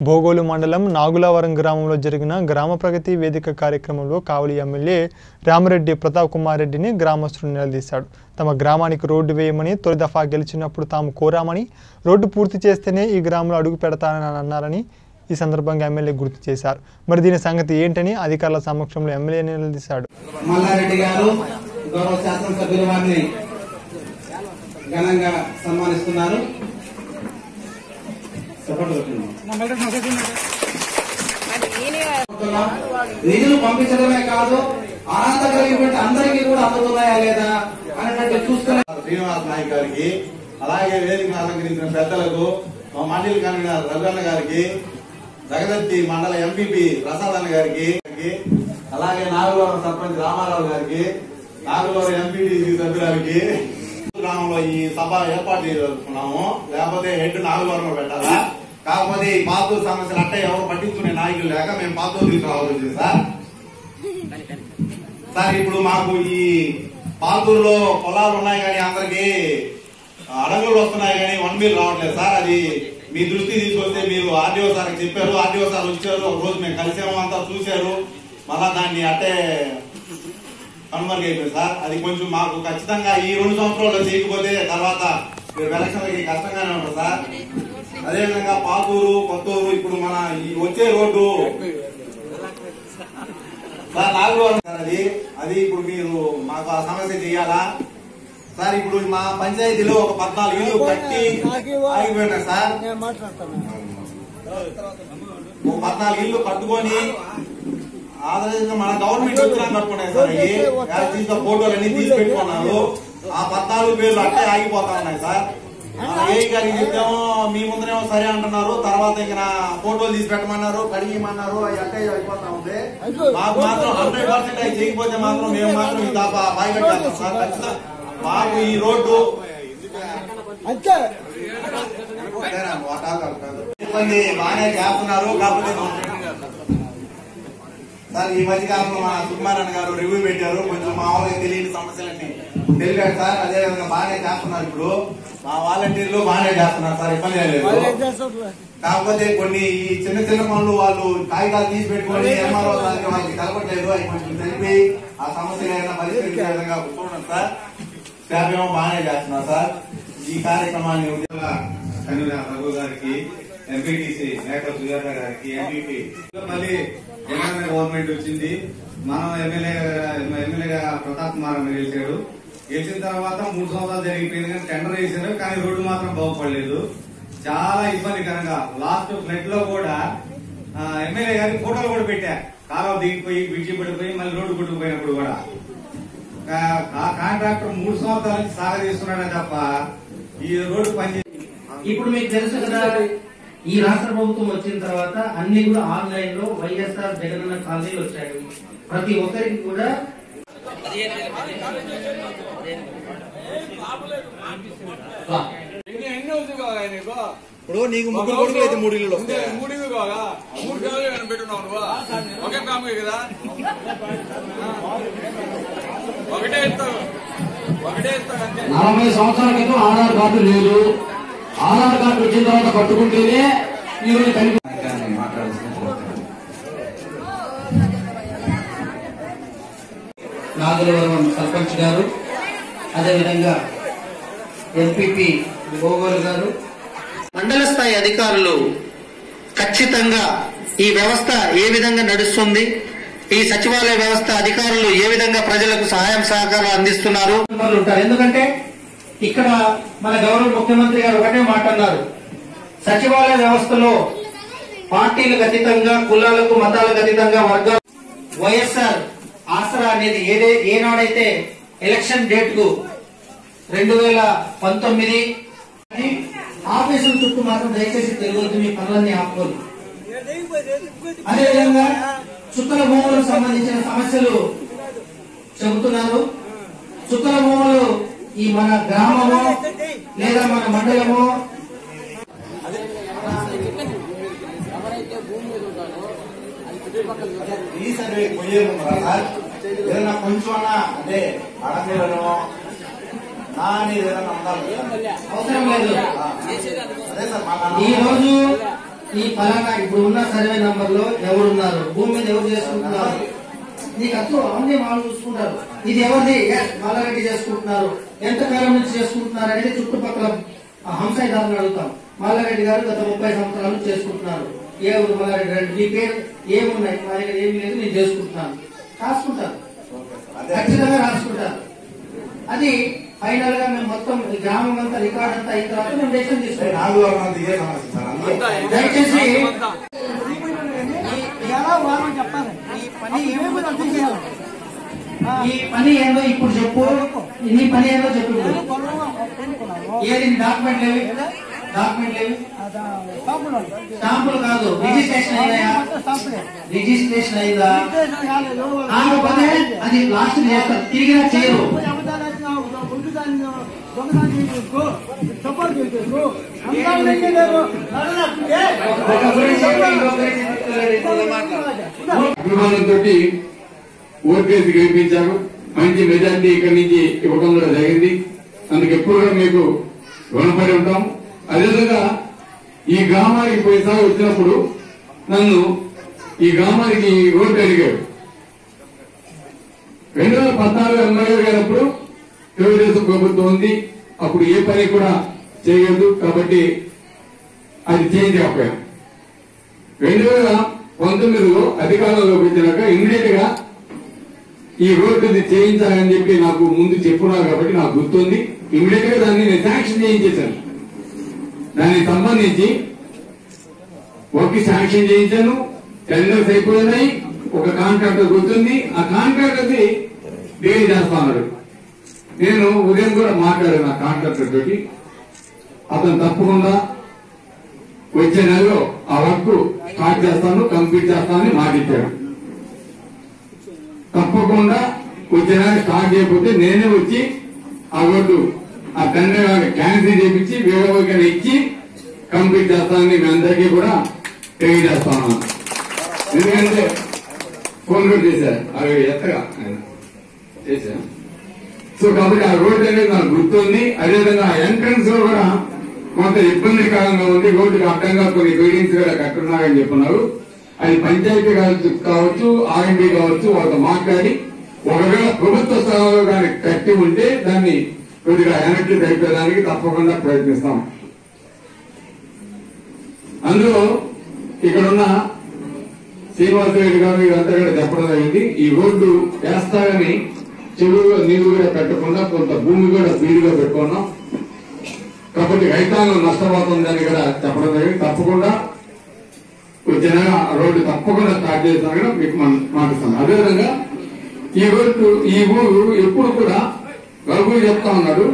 భోగోలు మండలం నాగులవరం గ్రామంలో జరిగిన గ్రామ ప్రగతి వేదిక కార్యక్రమంలో కావలి ఎమ్మెల్యే రామరెడ్డి ప్రతాప్ కుమార్ రెడ్డిని గ్రామస్తులు నిలదీశాడు తమ గ్రామానికి రోడ్డు వేయమని తొలి దఫా గెలిచినప్పుడు తాము కోరామని రోడ్డు పూర్తి చేస్తేనే ఈ గ్రామంలో అడుగు పెడతానని అన్నారని ఈ సందర్భంగా ఎమ్మెల్యే గుర్తు చేశారు మరి దీని సంగతి ఏంటని అధికారుల సమక్షంలో ఎమ్మెల్యే నిలదీశాడు మల్లారెడ్డి గారు గౌరవ శాసనసభ్యుల వారిని ఘనంగా సన్మానిస్తున్నారు చెప్పండి నిధులు పంపించడమే కాదు అర్హత కలిగినటువంటి అందరికీ కూడా అందుతున్నాయా లేదా అనేటువంటి చూసుకునే శ్రీనివాస్ నాయక్ గారికి అలాగే వేదికను అలంకరించిన పెద్దలకు మా మండలి కన్వీనర్ రఘువన్న గారికి జగదత్తి మండల ఎంపీపీ ప్రసాద్ అన్న గారికి అలాగే నాగులవరం సర్పంచ్ రామారావు గారికి నాగులవరం ఎంపీటీసీ సభ్యురానికి గ్రామంలో ఈ సభ ఏర్పాటు చేసుకున్నాము లేకపోతే హెడ్ నాగులవరంలో పెట్టాలా కాకపోతే ఈ పాతూరు సమస్యలు అంటే ఎవరు పట్టించుకునే నాయకులు లేక మేము పాతూరు తీసుకురావాల్సి వచ్చింది సార్ సార్ ఇప్పుడు మాకు ఈ పాతూరులో పొలాలు ఉన్నాయి కానీ అందరికి అడవులు వస్తున్నాయి కానీ వన్ మీల్ రావట్లేదు సార్ అది మీ దృష్టి తీసుకొస్తే మీరు ఆర్డీఓ సార్కి చెప్పారు ఆర్డీఓ సార్ వచ్చారు ఒక రోజు మేము కలిసాము అంతా చూశారు మళ్ళా దాన్ని అట్టే కన్వర్ట్ అయిపోయింది సార్ అది కొంచెం మాకు ఖచ్చితంగా ఈ రెండు సంవత్సరాల్లో చేయకపోతే తర్వాత రేపు ఎలక్షన్లకి కష్టంగానే ఉంటుంది సార్ అదేవిధంగా పాతూరు కొత్తూరు ఇప్పుడు మన ఈ వచ్చే రోడ్డు సార్ నాలుగో సార్ అది అది ఇప్పుడు మీరు మాకు ఆ సమస్య చేయాలా సార్ ఇప్పుడు మా పంచాయతీలో ఒక పద్నాలుగు ఇల్లు కట్టి ఆగిపోయినాయి సార్ ఒక పద్నాలుగు ఇల్లు కట్టుకొని ఆధారంగా మన గవర్నమెంట్ వచ్చినా కట్టుకున్నాయి సార్ ఇవి యాక్చువల్గా ఫోటోలు అన్ని తీసి పెట్టుకున్నారు ఆ పద్నాలుగు పేర్లు అట్టే ఆగిపోతా ఉన్నాయి సార్ ఏ గారికి చెప్తామో మీ ముందరేమో సరే అంటున్నారు తర్వాత ఇక నా ఫోటోలు తీసి పెట్టమన్నారు కడిగిమన్నారు అవి అట్టే అయిపోతా ఉంది మాకు మాత్రం హండ్రెడ్ పర్సెంట్ అవి చేయకపోతే మాత్రం మేము మాత్రం ఈ దాకా బాయ్ పెట్టేస్తాం సార్ ఖచ్చితంగా మాకు ఈ రోడ్డు ఇబ్బంది బాగానే చేస్తున్నారు కాకపోతే సార్ ఈ మధ్య కాలంలో మన సుకుమారన్ గారు రివ్యూ పెట్టారు కొంచెం మామూలుగా తెలియని సమస్యలన్నీ తెలిపాడు సార్ అదే విధంగా బాగానే చేస్తున్నారు ఇప్పుడు మా వాలంటీర్లు బాగానే చేస్తున్నారు సార్ ఇబ్బంది ఏం లేదు కాకపోతే కొన్ని ఈ చిన్న చిన్న పనులు వాళ్ళు కాగితాలు తీసి పెట్టుకొని ఎంఆర్ఓ సార్కి వాళ్ళకి కలపట్లేదు అవి కొంచెం తెలిపి ఆ సమస్యలు ఏదైనా పరిష్కరించే విధంగా చూడండి సార్ స్టాఫ్ ఏమో బాగానే చేస్తున్నారు సార్ ఈ కార్యక్రమాన్ని ఉద్యోగ కన్వీనర్ రఘు గారికి ఎంపీటీసీ మేక సుజాత గారికి ఎంపీపీ మళ్ళీ తెలంగాణ గవర్నమెంట్ వచ్చింది మనం ఎమ్మెల్యే ఎమ్మెల్యేగా ప్రతాప్ కుమార్ అన్న గెలిచాడు గెలిచిన తర్వాత మూడు సంవత్సరాలు జరిగిపోయింది కానీ టెండర్ వేశారు కానీ రోడ్డు మాత్రం బాగుపడలేదు చాలా ఇబ్బందికరంగా లాస్ట్ ఫ్లడ్ లో కూడా ఆ, ఎమ్మెల్యే గారికి ఫోటోలు కూడా పెట్టా కాలువ దిగిపోయి బ్రిడ్జి పడిపోయి మళ్ళీ రోడ్డు కొట్టుకుపోయినప్పుడు కూడా కా- ఆ కాంట్రాక్టర్ మూడు సంవత్సరాల నుంచి సాగదీస్తున్నాడే తప్ప ఈ రోడ్డు పని ఇప్పుడు మీకు తెలుసు కదా ఈ రాష్ట్ర ప్రభుత్వం వచ్చిన తర్వాత అన్ని కూడా ఆన్లైన్ లో వైఎస్ఆర్ జగనన్న కాలనీలు వచ్చాయి ప్రతి ఒక్కరికి కూడా ఇప్పుడు నీకు ముగ్గురు కొడుకులు అయితే మూడు ఇల్లు వస్తాయి మూడు ఇల్లు కావాలా మూడు కావాలి ఏమైనా పెట్టున్నావు నువ్వు ఒకే కామే కదా ఒకటే ఇస్తావు ఒకటే ఇస్తావు అంతే నలభై సంవత్సరాల క్రితం ఆధార్ కార్డు లేదు ఆధార్ కార్డు వచ్చిన తర్వాత కట్టుకుంటేనే ఈ రోజు కలిపి నాగులవరం సర్పంచ్ గారు అదేవిధంగా ఎంపీపీ గోగోలు గారు మండల స్థాయి అధికారులు ఖచ్చితంగా ఈ వ్యవస్థ ఏ విధంగా నడుస్తుంది ఈ సచివాలయ వ్యవస్థ అధికారులు ఏ విధంగా ప్రజలకు సహాయం సహకారాలు అందిస్తున్నారు మెంబర్లు ఉంటారు ఎందుకంటే ఇక్కడ మన గౌరవ ముఖ్యమంత్రి గారు ఒకటే మాట అన్నారు సచివాలయ వ్యవస్థలో పార్టీలకు అతీతంగా కులాలకు మతాలకు అతీతంగా వర్గాలు వైఎస్ఆర్ ఆసరా అనేది ఏదే ఏనాడైతే ఎలక్షన్ డేట్ కు రెండు వేల పంతొమ్మిది ఆఫీసుల చుట్టూ మాత్రం దయచేసి తిరగొద్దు మీ పనులన్నీ ఆపుకోదు అదేవిధంగా చుక్కల భూములకు సంబంధించిన సమస్యలు చెబుతున్నారు చుక్కల భూములు ఈ మన గ్రామము లేదా మన మండలము ఈ సర్వే పోయే ముందర సార్ ఏదైనా కొంచెం అంటే అడగలను నా అనేది ఏదైనా ఉండాలి అవసరం లేదు ఆ. అదే సార్ మా ఈ రోజు ఈ ఫలానా ఇప్పుడు ఉన్న సర్వే నంబర్ లో ఎవరున్నారు భూమి మీద ఎవరు చేసుకుంటున్నారు నీకు అచ్చు అవన్నీ వాళ్ళు చూసుకుంటారు ఇది ఎవరిది ఎస్, మల్లారెడ్డి చేసుకుంటున్నారు ఎంత కాలం నుంచి చేసుకుంటున్నారు అనేది చుట్టుపక్కల ఆ హంసాయిదారుని అడుగుతాం మల్లారెడ్డి గారు గత ముప్పై సంవత్సరాలు నుంచి చేసుకుంటున్నారు ఏ ఊరు మల్లారెడ్డి గారు మీ పేరు ఏమున్నాయి మా దగ్గర ఏమి లేదు నేను చేసుకుంటున్నాను రాసుకుంటారు ఖచ్చితంగా రాసుకుంటారు అది ఫైనల్ గా మేము మొత్తం ఈ గ్రామం అంతా రికార్డ్ అంతా అయిన తర్వాత మేము డెసిషన్ తీసుకుంటాం నాలుగు వారం అంతా ఇదే సమస్య సార్ అందుకే దయచేసి ఎలా వారం చెప్పాలి ఈ పని ఏమో అర్థం చేయాలి ఈ పని ఏందో ఇప్పుడు చెప్పు నీ పని ఏందో చెప్పు ఇప్పుడు. ఏది డాక్యుమెంట్ లేవి డాక్యుమెంట్ లేవి స్టాంపులు కాదు రిజిస్ట్రేషన్ అయిందా రిజిస్ట్రేషన్ అయిందా కాకపోతే అది లాస్ట్ చేస్తారు తిరిగినా చేయరు ఒక గురించి చెప్పి ఇంకో గురించి చెప్తలేరు. అభిమానంతో ఓట్లేసి గెలిపించారు మంచి మెజార్టీ ఇక్కడి నుంచి ఇవ్వడం కూడా జరిగింది అందుకు ఎప్పుడు కూడా మీకు రుణపడి ఉంటాం అదేవిధంగా ఈ గ్రామానికి పోయినసారి వచ్చినప్పుడు నన్ను ఈ గ్రామానికి రోడ్డు అడిగాడు రెండు వేల పద్నాలుగు ఎమ్మెల్యే గారినప్పుడు తెలుగుదేశం ప్రభుత్వం ఉంది అప్పుడు ఏ పని కూడా చేయలేదు కాబట్టి అది చేంజ్ అయిపోయాం రెండు వేల పంతొమ్మిదిలో అధికారంలోకి వచ్చినాక ఇమ్మీడియట్ గా ఈ రోడ్డుది చేయించాలని చెప్పి నాకు ముందు చెప్పున్నారు కాబట్టి నాకు గుర్తుంది ఇమ్మీడియట్ గా దాన్ని నేను శాంక్షన్ చేయించేశాను దానికి సంబంధించి వర్క్ శాంక్షన్ చేయించాను టెండర్స్ అయిపోయినాయి ఒక కాంట్రాక్టర్ గుర్తుంది ఆ కాంట్రాక్టర్ ది డీల్ చేస్తా ఉన్నాడు నేను ఉదయం కూడా మాట్లాడాను ఆ కాంట్రాక్టర్ తోటి అతను తప్పకుండా వచ్చే నెలలో ఆ వర్క్ స్టార్ట్ చేస్తాను కంప్లీట్ చేస్తానని మాటిచ్చాడు తప్పకుండా వచ్చే నెల స్టార్ట్ చేయకపోతే నేనే వచ్చి ఆ రోడ్డు ఆ తండ్రి క్యాన్సిల్ చేపించి వేరే వైపు ఇచ్చి కంప్లీట్ చేస్తానని మీ అందరికీ కూడా తెలియజేస్తాను ఎందుకంటే ఫోన్ కూడా చేశారు అవి ఎత్తగా ఆయన చేశారు సో కాబట్టి ఆ రోడ్డు అనేది నాకు గుర్తుంది అదేవిధంగా ఎంట్రన్స్ లో కూడా కొంత ఇబ్బందికరంగా ఉంది రోడ్డుకి అడ్డంగా కొన్ని బిల్డింగ్స్ కూడా కట్టున్నారని చెప్పున్నారు అది పంచాయతీ కావచ్చు కావచ్చు ఆర్ఎంబీ కావచ్చు వాళ్ళతో మాట్లాడి ఒకవేళ ప్రభుత్వ స్థలంలో కానీ కట్టి ఉంటే దాన్ని కొద్దిగా వెనక్కి తెప్పడానికి తప్పకుండా ప్రయత్నిస్తాం అందులో ఇక్కడున్న శ్రీనివాసరెడ్డి గారు ఇదంతా కూడా చెప్పడం జరిగింది ఈ రోడ్డు వేస్తారని చెరువులో నీళ్లు కూడా పెట్టకుండా కొంత భూమి కూడా బీడుగా పెట్టుకున్నాం కాబట్టి రైతాంగం నష్టపోతుందని కూడా చెప్పడం జరిగింది తప్పకుండా వచ్చే నెల ఆ రోడ్డు తప్పకుండా స్టార్ట్ చేస్తాను కూడా మీకు మన- మాటిస్తాను అదేవిధంగా ఈ రోడ్డు ఈ ఊరు ఎప్పుడు కూడా రఘు చెప్తా ఉన్నాడు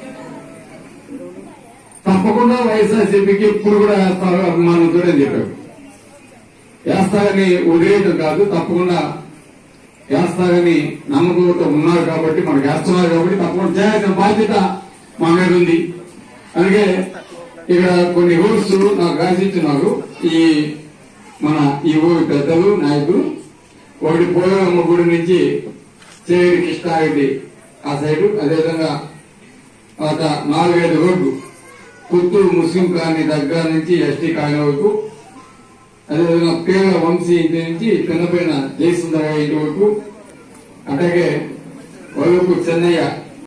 తప్పకుండా వైఎస్ఆర్సీపీకి ఎప్పుడు కూడా వేస్తారు అభిమానంతో అని చెప్పాడు వేస్తారని వదిలేయటం కాదు తప్పకుండా వేస్తారని నమ్మకంతో ఉన్నారు కాబట్టి మనకు వేస్తున్నారు కాబట్టి తప్పకుండా చేయాల్సిన బాధ్యత మా మీద ఉంది అందుకే ఇక్కడ కొన్ని రూల్స్ నాకు రాసిస్తున్నారు ఈ మన ఈ ఊరి పెద్దలు నాయకులు ఒకటి పోలవమ్మ గుడి నుంచి చేరి కృష్ణారెడ్డి ఆ సైడు అదేవిధంగా ఒక నాలుగైదు రోడ్లు పుత్తూరు ముస్లిం కాలనీ దగ్గర నుంచి ఎస్టీ కాలనీ వరకు అదేవిధంగా పేద వంశీ ఇంటి నుంచి పిన్నపైన జయసుందర ఇంటి వరకు అట్లాగే వరకు చెన్నయ్య